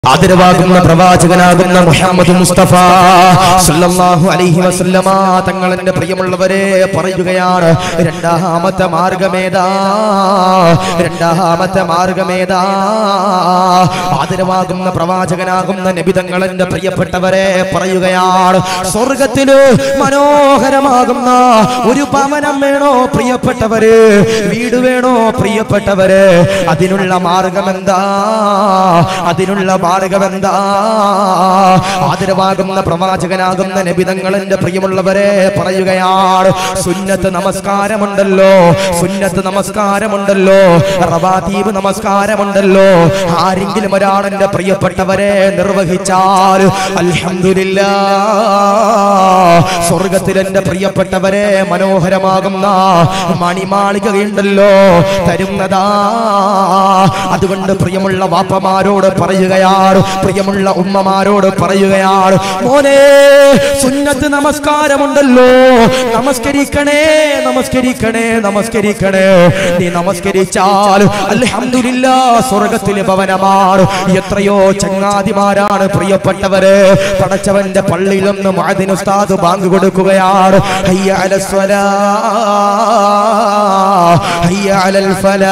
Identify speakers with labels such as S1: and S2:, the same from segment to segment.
S1: ആദരവാകുന്ന പ്രവാചകനാകുന്ന മുഹമ്മദ് മുസ്തഫ സല്ലല്ലാഹു അലൈഹി വസല്ലമ തങ്ങളുടെ പ്രിയമുള്ളവരെ പറയുകയാണ് രണ്ടാമത്തെ മാർഗമേതാ രണ്ടാമത്തെ മാർഗമേതാ ആദരവാകുന്ന പ്രവാചകനാകുന്ന നബി തങ്ങളുടെ പ്രിയപ്പെട്ടവരെ പറയുകയാണ് സ്വർഗത്തില് മനോഹരമാകുന്ന ഒരു ഭവനം വേണോ പ്രിയപ്പെട്ടവര് വീട് വേണോ പ്രിയപ്പെട്ടവര് അതിനുള്ള മാർഗം എന്താ അതിനുള്ള മാർഗം എന്താ ആദരവാകുന്ന പ്രവാചകനാകുന്ന നബിതങ്ങളെന്റെ പ്രിയമുള്ളവരെ പറയുകയാണ് സുന്നത്ത് നമസ്കാരമുണ്ടല്ലോ സുന്നത്ത് നമസ്കാരമുണ്ടല്ലോ റവാദീബ് നമസ്കാരമുണ്ടല്ലോ ആരെങ്കിലും ഒരാൾ എന്റെ പ്രിയപ്പെട്ടവരെ നിർവഹിച്ചാൽ അൽഹംദുലില്ലാ സ്വർഗത്തിൽ എന്റെ പ്രിയപ്പെട്ടവരെ മനോഹരമാകുന്ന മണിമാളികയുണ്ടല്ലോ തരുന്നതാ അതുകൊണ്ട് പ്രിയമുള്ള വാപ്പമാരോട് പറയുകയാണ് പ്രിയമുള്ള ഉമ്മമാരോട് പറയുകയാണ് മോനെ സുന്നത്ത് നമസ്കാരമുണ്ടല്ലോ നമസ്കരിക്കണേ നമസ്കരിക്കണേ നമസ്കരിക്കണേ നീ നമസ്കരിച്ചാൽ അൽഹംദുലില്ല സ്വർഗത്തിലെ ഭവനമാണ് എത്രയോ ചങ്ങാതിമാരാണ് പ്രിയപ്പെട്ടവര് പടച്ചവന്റെ പള്ളിയിൽ നിന്ന് മുഅദ്ദിൻ ഉസ്താദ് ബാങ്ക് കൊടുക്കുകയാണ് ഹയ്യ അലൽ സ്വലാ ഹയ്യ അലൽ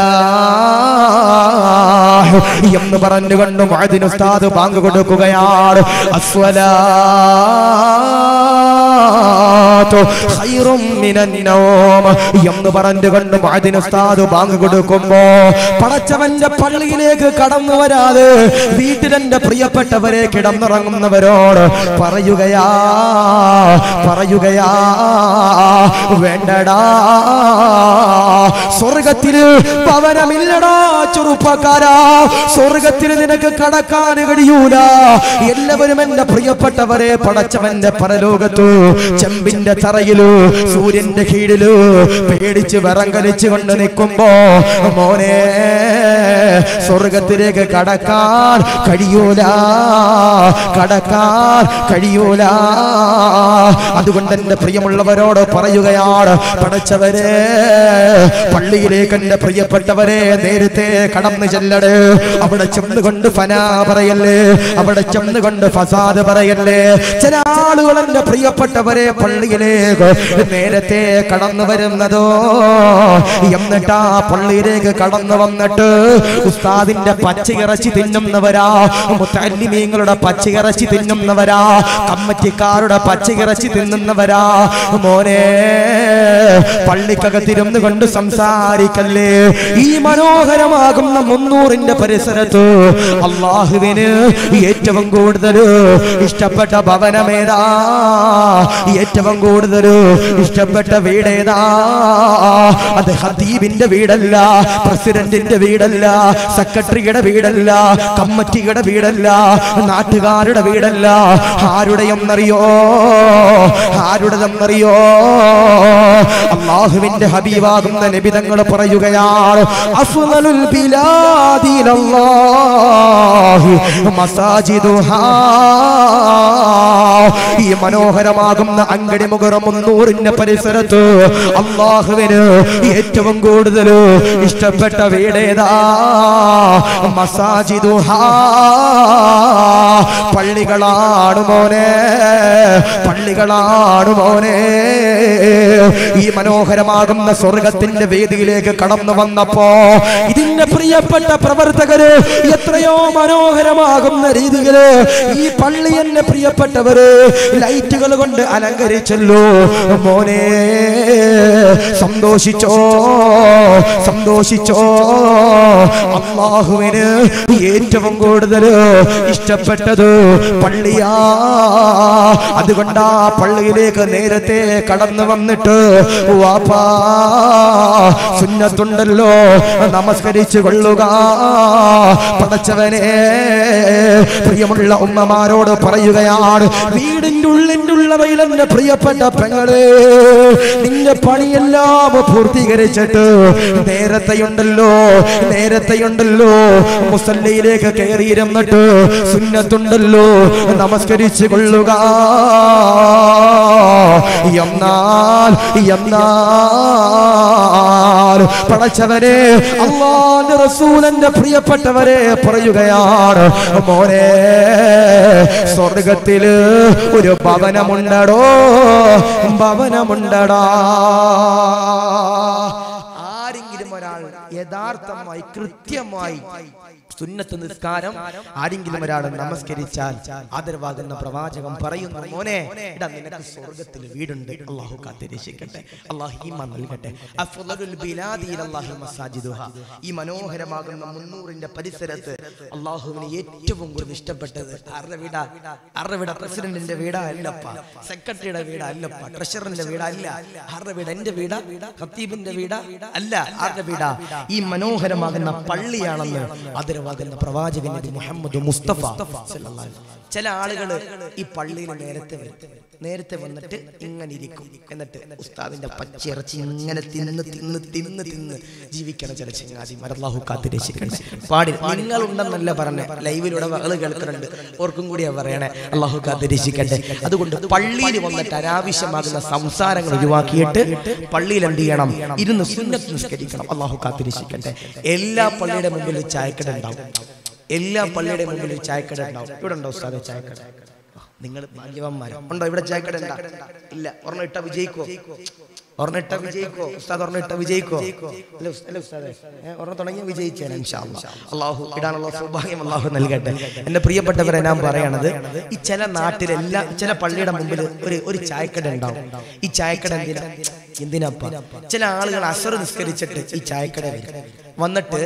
S1: ഫലാഹ് എന്ന് പറഞ്ഞുകൊണ്ട് മുഅദ്ദിൻ ഉസ്താദ് ബാങ്ക് കൊടുക്കുകയാണ് അസ്വലാത്തു ഖൈറും മിനൻ നൗം എന്ന് പറഞ്ഞുകൊണ്ട് മുഅദ്ദിൻ ഉസ്താദ് ബാങ്ക് കൊടുക്കുമ്പോ പടച്ചവന്റെ പള്ളിയിലേക്ക് കടന്നു വരാതെ വീട്ടിലെന്റെ പ്രിയപ്പെട്ടവരെ കിടന്നുറങ്ങുന്നവരോട് പറയുകയാ പറയുകയാ വേണ്ടടാ സ്വർഗത്തില് ഭവനമില്ലടാ ചെറുപ്പക്കാരാ സ്വർഗത്തിൽ നിനക്ക് കടക്കാൻ കഴിയൂല എല്ലാവരും എന്റെ പ്രിയപ്പെട്ടവരെ പടച്ചവന്റെ പരലോകത്തു ചെമ്പിന്റെ തറയിലു സൂര്യന്റെ കീഴിലു പേടിച്ച് വിറങ്കലിച്ചു കൊണ്ട് നിൽക്കുമ്പോ മോനെ സ്വർഗത്തിലേക്ക് കടക്കാൻ കഴിയൂല കടക്കാൻ കഴിയൂല അതുകൊണ്ട് എന്റെ പ്രിയമുള്ളവരോട് പറയുകയാണ് പടച്ചവരെ പള്ളിയിലേക്ക് എന്റെ പ്രിയപ്പെട്ടവരെ നേരത്തെ കടന്നു ചെല്ലട് അവിടെ ചെന്നുകൊണ്ട് ഫനാ പറയല്ലേ അവിടെ ചെന്നുകൊണ്ട് ഫസാദ് പറയല്ലേ ചില ആളുകൾ എന്റെ പ്രിയപ്പെട്ടവരെ പള്ളിയിലേക്ക് നേരത്തെ കടന്നു വരുന്നതോ എന്നിട്ട് ആ പള്ളിയിലേക്ക് കടന്നു വന്നിട്ട് ഉസ്താദിന്റെ പച്ചയിറച്ചി തിന്നുന്നവരാ മുത്തല്ലിമീങ്ങളുടെ പച്ചയിറച്ചി തിന്നുന്നവരാ കമ്മറ്റിക്കാരുടെ പച്ചയിറച്ചി തിന്നുന്നവരാ മോനെ പള്ളിക്കകത്തിരുന്ന് കൊണ്ട് സംസാരിക്കല്ലേ ഈ മനോഹരമാകുന്ന മുന്നൂറിന്റെ പരിസരത്ത് അള്ളാഹുവിന് ഏറ്റവും കൂടുതൽ ഇഷ്ടപ്പെട്ട ഭവനമേതാ ഏറ്റവും കൂടുതൽ ഇഷ്ടപ്പെട്ട വീടേതാ അത് ഹദീബിന്റെ വീടല്ല പ്രസിഡന്റിന്റെ വീടല്ല സെക്രട്ടറിയുടെ വീടല്ല കമ്മിറ്റിയുടെ വീടല്ല നാട്ടുകാരുടെ വീടല്ല ആരുടെയെന്നറിയോ ആരുടെതെന്നറിയോ അള്ളാഹുവിന്റെ ഹബീബാകുന്ന നബിതങ്ങൾ പറയുകയാണ് അഫ്ളലുൽ ബിലാദിലല്ലാഹി മസാജിദുഹാ ഈ മനോഹരമാകുന്ന അങ്കടി മുഖറം മുന്നൂറിന്റെ പരിസരത്ത് അള്ളാഹുവിന് ഏറ്റവും കൂടുതൽ ഇഷ്ടപ്പെട്ട വീടേതാ മസാജിദുഹാ പള്ളികളാണ് മോനെ പള്ളികളാണ് മോനെ ഈ മനോഹരമാകുന്ന സ്വർഗത്തിന്റെ വേദിയിലേക്ക് കടന്നു വന്നപ്പോ ഇതിന്റെ പ്രിയപ്പെട്ട പ്രവർത്തകര് എത്രയോ മനോഹരമാകുന്ന രീതിയില് ഈ പള്ളി എന്നെ പ്രിയപ്പെട്ടവര് ലൈറ്റുകൾ കൊണ്ട് അലങ്കരിച്ചല്ലോ മോനെ സന്തോഷിച്ചോ സന്തോഷിച്ചോ അള്ളാഹുവിന് ഏറ്റവും കൂടുതൽ ഇഷ്ടപ്പെട്ടത് പള്ളിയാ അതുകൊണ്ട് ആ പള്ളിയിലേക്ക് നേരത്തെ കടന്നു വന്നിട്ട് വാപ്പാ സുന്നത്തുണ്ടല്ലോ നമസ്കരിച്ചു കൊള്ളുക പടച്ചവനെ പ്രിയമുള്ള ഉമ്മമാരോട് പറയുകയാണ് വീടിന്റെ ഉള്ളിന്റെ ഉള്ളവയിലെന്റെ പ്രിയപ്പെട്ട പെങ്ങളെ നിന്റെ പണിയെല്ലാം പൂർത്തീകരിച്ചിട്ട് നേരത്തെയുണ്ടല്ലോ നേരത്തെയുണ്ടല്ലോ മുസല്ലയിലേക്ക് കയറിയിരുന്നിട്ട് സുന്നത്തുണ്ടല്ലോ നമസ്കരിച്ചു കൊള്ളുക എന്നാൽ എന്നാൽ പടച്ചവരെ അള്ളാന്റെ റസൂലന്റെ പ്രിയപ്പെട്ടവരെ പറയുകയാണ് മോനെ സ്വർഗത്തില് ഒരു ഭവനമുണ്ടടോ ഭവനമുണ്ടടാ ആരെങ്കിലും ഒരാൾ യഥാർത്ഥമായി കൃത്യമായി സുന്നത്ത് നിസ്കാരം ആരെങ്കിലും ഒരാൾ നമസ്കരിച്ചാൽ ആദരവാകുന്ന പ്രവാചകം പറയുന്നു മോനെ ഇടാ നിനക്ക് സ്വർഗത്തിൽ വീടുണ്ട് അള്ളാഹു കാത്തിരക്ഷിക്കട്ടെ അള്ളാഹു ഈമാൻ നൽകട്ടെ അഫ്ളലുൽ ബിലാദി ഇലല്ലാഹി മസാജിദുഹ ഈ മനോഹരമാകുന്ന മുന്നൂറിന്റെ പരിസരത്ത് അള്ളാഹുവിന് ഏറ്റവും കൂടുതൽ ഇഷ്ടപ്പെട്ടത് ആരുടെ വീടാ ആരുടെ വീടാ പ്രസിഡന്റിന്റെ വീടാ അല്ലപ്പ സെക്രട്ടറിയുടെ വീടാ അല്ലപ്പ ട്രഷററിന്റെ വീടാ അല്ല ആരുടെ വീട് എന്റെ വീടാ ഖത്തീബിന്റെ വീടാ അല്ല ആരുടെ വീടാ ഈ മനോഹരമാകുന്ന പള്ളിയാണെന്ന് ആദരവാകുന്ന പ്രവാചകൻ നബി മുഹമ്മദ് മുസ്തഫ സല്ലല്ലാഹു അലൈഹി വസല്ലം. ചില ആളുകൾ ഈ പള്ളിയിൽ നേരത്തെ വരും നേരത്തെ വന്നിട്ട് ഇങ്ങനെ ഇരിക്കും എന്നിട്ട് ഉസ്താദിന്റെ പച്ചിറച്ചി ഇങ്ങനെ തിന്ന് തിന്ന് തിന്ന് തിന്ന് ജീവിക്കണ ചില ചങ്ങാതിമാർ അള്ളാഹു കാത്തിരക്ഷിക്കണ്ടേ പാടി നിങ്ങൾ ഉണ്ടെന്നല്ല പറഞ്ഞേ ലൈവിലൂടെ ആള് കേൾക്കുന്നുണ്ട് ഓർക്കും കൂടിയാ പറയണേ അള്ളാഹു കാത്തിരക്ഷിക്കട്ടെ അതുകൊണ്ട് പള്ളിയിൽ വന്നിട്ട് അനാവശ്യമാകുന്ന സംസാരങ്ങൾ ഒഴിവാക്കിയിട്ട് പള്ളിയിൽ എന്ത് ചെയ്യണം ഇരുന്ന് സുന്നത്ത് നിസ്കരിക്കണം അള്ളാഹു കാത്തിരക്ഷിക്കട്ടെ എല്ലാ പള്ളിയുടെ മുമ്പിൽ ഒരു ചായക്കട ഉണ്ടാവും എല്ലാ പള്ളിയുടെ മുമ്പിൽ ഒരു ചായക്കട ഉണ്ടാവും ഇവിടെ ഉണ്ടോ ഉസ്താദെ ചായക്കട നിങ്ങൾ ഭാഗ്യവാന്മാരോ ഉണ്ടോ ഇവിടെ ചായക്കട ഉണ്ടാ ഇല്ല ഒരെണ്ണം ഇട്ട വിജയിക്കോ ഒരെണ്ണം ഇട്ട വിജയിക്കോ ഉസ്താദ് ഒരെണ്ണം ഇട്ട വിജയിക്കോ അല്ല ഉസ്- അല്ല ഉസ്താദെ ഏ, ഒരെണ്ണം തുടങ്ങി വിജയിച്ചേനെ ഇൻഷാ അല്ലാ. അള്ളാഹു ഇടാനുള്ള സൗഭാഗ്യം അള്ളാഹു നൽകട്ടെ എന്റെ പ്രിയപ്പെട്ടവരെ ഞാൻ പറയണത് ഈ ചില നാട്ടിലെല്ലാം ചില പള്ളിയുടെ മുമ്പിൽ ഒരു ഒരു ചായക്കട ഉണ്ടാവും ഈ ചായക്കട എന്തിനാ എന്തിനപ്പ ചില ആളുകൾ അസർ നിസ്കരിച്ചിട്ട് ഈ ചായക്കട വരും വന്നിട്ട്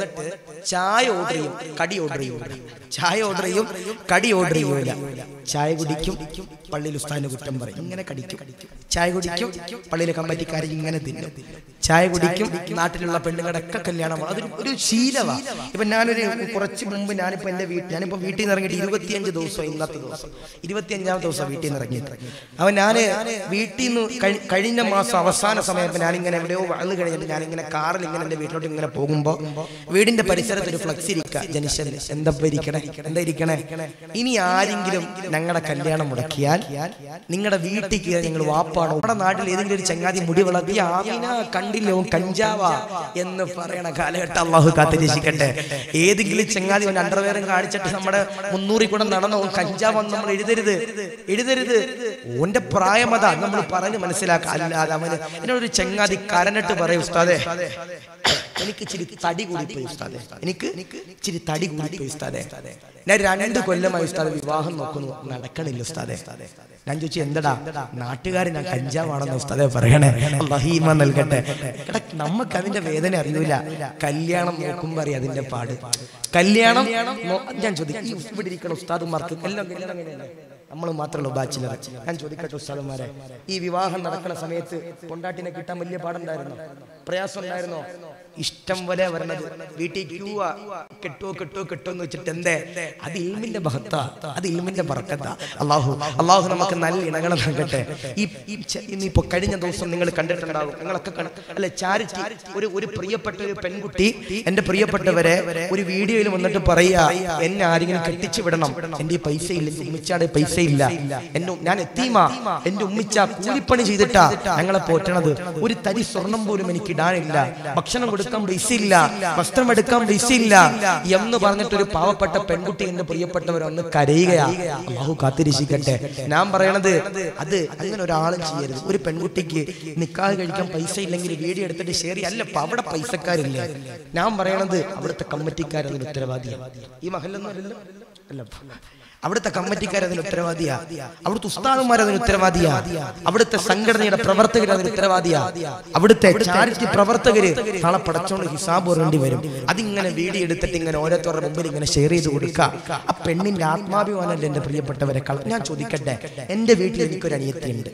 S1: ചായ ഓർഡർ ചെയ്യും കടി ഓർഡർ ചെയ്യൂല ചായ ഓർഡർ ചെയ്യും കടി ഓർഡർ ചെയ്യൂല ചായ കുടിക്കും പള്ളിയിൽ ഉസ്താദിന് കുറ്റം പറയും ഇങ്ങനെ കടിക്കും ചായ കുടിക്കും പള്ളിയിലെ കമ്മിറ്റിക്കാർ ഇങ്ങനെ തിന്നും ചായ കുടിക്കും നാട്ടിലുള്ള പെണ്ണുങ്ങളുടെ ഒക്കെ കല്യാണം അതൊരു ഒരു ശീലമാണ് ഇപ്പൊ ഞാനൊരു കുറച്ച് മുമ്പ് ഞാനിപ്പോ എന്റെ വീട്ടിൽ ഞാനിപ്പോ വീട്ടിൽ നിന്ന് ഇറങ്ങിയിട്ട് ഇരുപത്തിയഞ്ച് ദിവസം ഇന്നത്തെ ദിവസം ഇരുപത്തിയഞ്ചാം ദിവസം വീട്ടിൽ നിന്ന് ഇറങ്ങിയിട്ട് അവൻ ഞാന് വീട്ടിൽ നിന്ന് കഴി- കഴിഞ്ഞ മാസം അവസാന സമയത്ത് ഞാനിങ്ങനെ എവിടെയോ വന്നു കഴിഞ്ഞിട്ട് ഞാനിങ്ങനെ കാറിൽ ഇങ്ങനെ എന്റെ വീട്ടിലോട്ട് ഇങ്ങനെ പോകുമ്പോ വീടിന്റെ പരിസരത്ത് ഒരു ഫ്ലക്സ് ഇരിക്കുക ജനിഷൻ എന്താ ഇപ്പൊ ഇരിക്കണേ എന്താ ഇരിക്കണേ ഇനി ആരെങ്കിലും ഞങ്ങളുടെ കല്യാണം മുടക്കിയാൽ നിങ്ങളുടെ വീട്ടിൽ കയറി നിങ്ങൾ വാപ്പാണോ നമ്മുടെ നാട്ടിൽ ഏതെങ്കിലും ഒരു ചങ്ങാതി മുടി വളർത്തി ആമിന കണ്ടില്ലോ കഞ്ചാവ എന്ന് പറയണ കാലഘട്ടം അള്ളാഹു കാത്തിരക്ഷിക്കട്ടെ ഏതെങ്കിലും ചങ്ങാതി അവൻ അണ്ടർവെയറും കാണിച്ചിട്ട് നമ്മുടെ മുന്നൂറിൽ കൂടെ നടന്നോ കഞ്ചാവെന്ന് നമ്മൾ എഴുതരുത് എഴുതരുത് ഓന്റെ പ്രായം അതാ നമ്മൾ പറഞ്ഞ് മനസ്സിലാക്കാം അല്ലാതെ അവന് എന്നോടൊരു ചങ്ങാതി കരനിട്ട് പറയും ഉസ്താദേ എനിക്ക് ഇച്ചിരി തടി കൂടിപ്പോയി ഉസ്താദെ എനിക്ക് ഇച്ചിരി തടി കൂടിപ്പോയി ഉസ്താദെ ഞാൻ രണ്ട് കൊല്ലമായി ഉസ്താദെ വിവാഹം നോക്കുന്നു നടക്കണില്ല ഉസ്താദെ ഞാൻ ചോദിച്ചു എന്തടാ നാട്ടുകാർ ഞാൻ കഞ്ചാവാണെന്ന് ഉസ്താദെ പറയണേ അള്ളാഹീമ നൽകട്ടെ എടാ നമുക്ക് അതിന്റെ വേദന അറിയൂല കല്യാണം നോക്കുമ്പോ അറിയാം അതിന്റെ പാട് കല്യാണം നോ- ഞാൻ ചോദിക്കും ഈ ഇവിടെ ഇരിക്കണ ഉസ്താദുമാർക്ക് എല്ലാം കല്യാണം എങ്ങനെയല്ലേ നമ്മൾ മാത്രമല്ല ബാച്ചിലർ ഞാൻ ചോദിക്കട്ടെ ഉസ്താദന്മാരെ ഈ വിവാഹം നടക്കുന്ന സമയത്ത് പൊണ്ടാട്ടിനെ കിട്ടാൻ വലിയ പാടുണ്ടായിരുന്നോ പ്രയാസം ഉണ്ടായിരുന്നോ ഇഷ്ടം പോലെ വരണത് വീട്ടിൽ ക്യൂ കെട്ടോ കെട്ടോ കെട്ടോ എന്ന് വെച്ചിട്ട് എന്തേ അത് ഇൽമിന്റെ മഹത്ത അത് ഇൽമിന്റെ ബർക്കത്ത അള്ളാഹു അള്ളാഹു നമുക്ക് നല്ല ഇണകളെ നൽകട്ടെ ഈ ഈ ച- ഇന്നിപ്പോ കഴിഞ്ഞ ദിവസം നിങ്ങൾ കണ്ടിട്ടുണ്ടാകും നിങ്ങളൊക്കെ കണ്ട- അല്ലെ ചാരിറ്റി ഒരു ഒരു പ്രിയപ്പെട്ട ഒരു പെൺകുട്ടി എന്റെ പ്രിയപ്പെട്ടവരെ ഒരു വീഡിയോയിൽ വന്നിട്ട് പറയാ എന്നെ ആരെങ്കിലും കെട്ടിച്ചു വിടണം എന്റെ ഈ പൈസ ഇല്ല എന്റെ ഉമ്മിച്ചാടെ പൈസ ഇല്ല എന്നെ ഞാൻ എത്തീമാ എന്റെ ഉമ്മിച്ച കൂലിപ്പണി ചെയ്തിട്ടാ ഞങ്ങളെ പോറ്റണത് ഒരു തരി സ്വർണം പോലും എനിക്ക് ഇടാനില്ല ഭക്ഷണം കൊടുക്കാൻ പൈസ ഇല്ല വസ്ത്രം എടുക്കാൻ പൈസ ഇല്ല എന്ന് പറഞ്ഞിട്ട് ഒരു പാവപ്പെട്ട പെൺകുട്ടി എന്റെ പ്രിയപ്പെട്ടവരൊന്ന് കരയുകയാ അള്ളാഹു കാത്തിരിച്ചിക്കട്ടെ ഞാൻ പറയണത് അത് അങ്ങനെ ഒരാളും ചെയ്യരുത് ഒരു പെൺകുട്ടിക്ക് നിക്കാഹ് കഴിക്കാൻ പൈസ ഇല്ലെങ്കിൽ വീഡിയോ എടുത്തിട്ട് ശരി അല്ല ഇപ്പൊ അവിടെ പൈസക്കാരില്ലേ ഞാൻ പറയണത് അവിടുത്തെ കമ്മിറ്റിക്കാർ അതിന് ഉത്തരവാദിയാണ് ഈ മഹലൊന്നും അല്ലല്ലോ അല്ല അവിടുത്തെ കമ്മിറ്റിക്കാർ അതിന് ഉത്തരവാദിയാ അവിടുത്തെ ഉസ്താദന്മാർ അതിന് ഉത്തരവാദിയാ അവിടുത്തെ സംഘടനയുടെ പ്രവർത്തകർ അതിന് ഉത്തരവാദിയാ അവിടുത്തെ ചാരിറ്റി പ്രവർത്തകര് നാളെ പടച്ചോണ്ട് ഹിസാബ് പറയേണ്ടി വരും അതിങ്ങനെ വീഡിയോ എടുത്തിട്ട് ഇങ്ങനെ ഓരോരുത്തരുടെ മുമ്പിൽ ഇങ്ങനെ ഷെയർ ചെയ്ത് കൊടുക്കുക ആ പെണ്ണിന്റെ ആത്മാഭിമാനമല്ലേ എന്റെ പ്രിയപ്പെട്ടവരെ കള ഞാൻ ചോദിക്കട്ടെ എന്റെ വീട്ടിൽ എനിക്കൊരു അനിയത്തിയുണ്ട്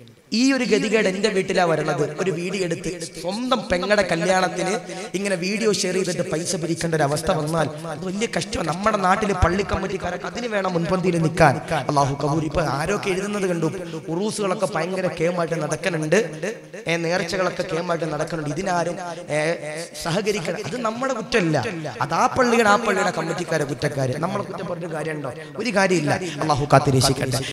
S1: ഈ ഒരു ഗതികേട് എന്റെ വീട്ടിലാ വരണത് ഒരു വീഡിയോ എടുത്ത് സ്വന്തം പെങ്ങടെ കല്യാണത്തിന് ഇങ്ങനെ വീഡിയോ ഷെയർ ചെയ്തിട്ട് പൈസ പിരിക്കേണ്ട ഒരു അവസ്ഥ വന്നാൽ അത് വലിയ കഷ്ടമാണ് നമ്മുടെ നാട്ടിലെ പള്ളി കമ്മിറ്റിക്കാരൊക്കെ അതിന് വേണം മുൻപന്തിയിൽ നിൽക്കാൻ അള്ളാഹു കബൂർ ഇപ്പൊ ആരൊക്കെ എഴുതുന്നത് കണ്ടു ഉറൂസുകളൊക്കെ ഭയങ്കര കേമായിട്ട് നടക്കുന്നുണ്ട് ഏ, നേർച്ചകളൊക്കെ കേമായിട്ട് നടക്കുന്നുണ്ട് ഇതിനാരും ഏ, സഹകരിക്കണം അത് നമ്മുടെ കുറ്റമല്ല അത് ആ പള്ളിയുടെ ആ പള്ളിയുടെ കമ്മിറ്റിക്കാരെ കുറ്റക്കാര് നമ്മളെ കുറ്റം പറഞ്ഞ കാര്യമുണ്ടോ ഒരു കാര്യമില്ല അള്ളാഹു കാത്തിരക്ഷിക്കട്ടെ